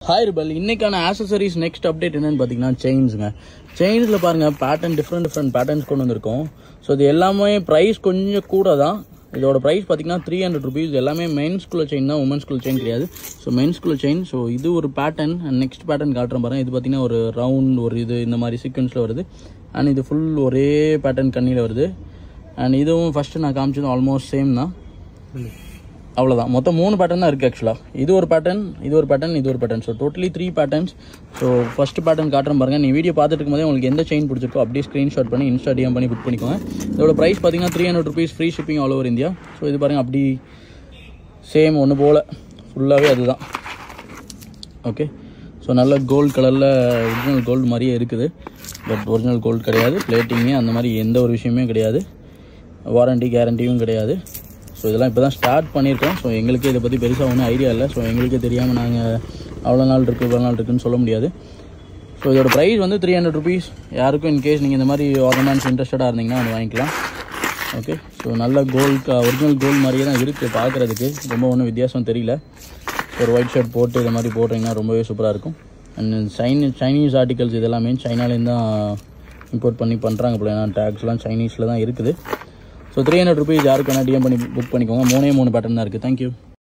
hi ரிபல் இன்னைக்கான accessories next update என்னன்னு பார்த்தீங்கன்னா செயின்ஸுங்க செயின்ஸில் பாருங்கள் பேட்டர்ன் டிஃப்ரெண்ட் டிஃப்ரெண்ட் பேட்டர்ன்ஸ் கொண்டு வந்திருக்கோம் ஸோ இது எல்லாமே ப்ரைஸ் கொஞ்சம் கூட தான் இதோட ப்ரைஸ் பார்த்தீங்கன்னா த்ரீ ஹண்ட்ரட் ருபீஸ் எல்லாமே மென்ஸ்குள்ள செயின் தான் உமன்ஸ்குள்ள செயின் கிடையாது ஸோ மென்ஸ்குள்ள செயின் ஸோ இது ஒரு பேட்டர்ன் அண்ட் நெக்ஸ்ட் பேட்டர்ன் காட்டுறேன் பாருங்க இது பார்த்தீங்கன்னா ஒரு ரவுண்ட் ஒரு இது இந்த மாதிரி சீக்வன்ஸில் வருது அண்ட் இது ஃபுல் ஒரே பேட்டர்ன் கண்ணியில் வருது அண்ட் இதுவும் ஃபஸ்ட்டு நான் காமிச்சதும் ஆல்மோஸ்ட் சேம் தான் அவ்வளோதான் மொத்தம் மூணு பேட்டர்ன் தான் இருக்குது ஆக்சுவலாக இது ஒரு பேட்டர்ன் இது ஒரு பேட்டர்ன் இது ஒரு pattern so totally three patterns so first pattern காட்டுறேன் பாருங்க நீ வீடியோ பார்த்துட்டு இருக்கும்போதே உங்களுக்கு எந்த செயின் பிடிச்சிருக்கோ அப்படியே ஸ்க்ரீன்ஷாட் பண்ணி இன்ஸ்டா டிஎம் பண்ணி புக் பண்ணிக்கோங்க இதோட ப்ரைஸ் பார்த்தீங்கன்னா three hundred rupees free shipping all over India so இது பாருங்க அப்படி சேம் ஒன்று போல் ஃபுல்லாகவே அதுதான் ஓகே ஸோ நல்ல கோல்டு கலரில் ஒரிஜினல் கோல்டு மாதிரியே இருக்குது பட் ஒரிஜினல் கோல்டு கிடையாது பிளேட்டிங்கு அந்த மாதிரி எந்த ஒரு விஷயமே கிடையாது வாரண்டி கேரண்டியும் கிடையாது ஸோ இதெல்லாம் இப்போ தான் ஸ்டார்ட் பண்ணியிருக்கோம் ஸோ எங்களுக்கே இதை பற்றி பெருசாக ஒன்றும் ஐடியா இல்லை ஸோ எங்களுக்கே தெரியாமல் நாங்கள் அவ்வளோ நாள் இருக்குது இவ்வளோ நாள் இருக்குன்னு சொல்ல முடியாது ஸோ இதோட ப்ரைஸ் வந்து த்ரீ ஹண்ட்ரட் ருபீஸ் யாருக்கும் இன்கேஸ் நீங்கள் இந்த மாதிரி ஆர்னமெண்ட்ஸ் இன்ட்ரெஸ்டடாக இருந்தீங்கன்னா அது வாங்கிக்கலாம் ஓகே ஸோ நல்ல கோல்டு ஒரிஜினல் கோல்டு மாதிரியே தான் இருக்குது பார்க்குறதுக்கு ரொம்ப ஒன்றும் வித்தியாசம் தெரியல ஒரு ஒயிட் ஷர்ட் போட்டு இது மாதிரி போட்டிங்கன்னா ரொம்பவே சூப்பராக இருக்கும் அண்ட் சைனி சைனீஸ் ஆர்டிகல்ஸ் இதெல்லாமே சைனாலேருந்து தான் இம்போர்ட் பண்ணி பண்ணுறாங்க போல ஏன்னா டேக்ஸ்லாம் சைனீஸில் தான் இருக்குது ஸோ த்ரீ ஹண்ட்ரட் ருபீஸ் யாருக்கு வேணால் டிஎம் பண்ணி புக் பண்ணிக்கோங்க மூணே மூணு பேட்டர்ன் தான் இருக்குது தேங்க்யூ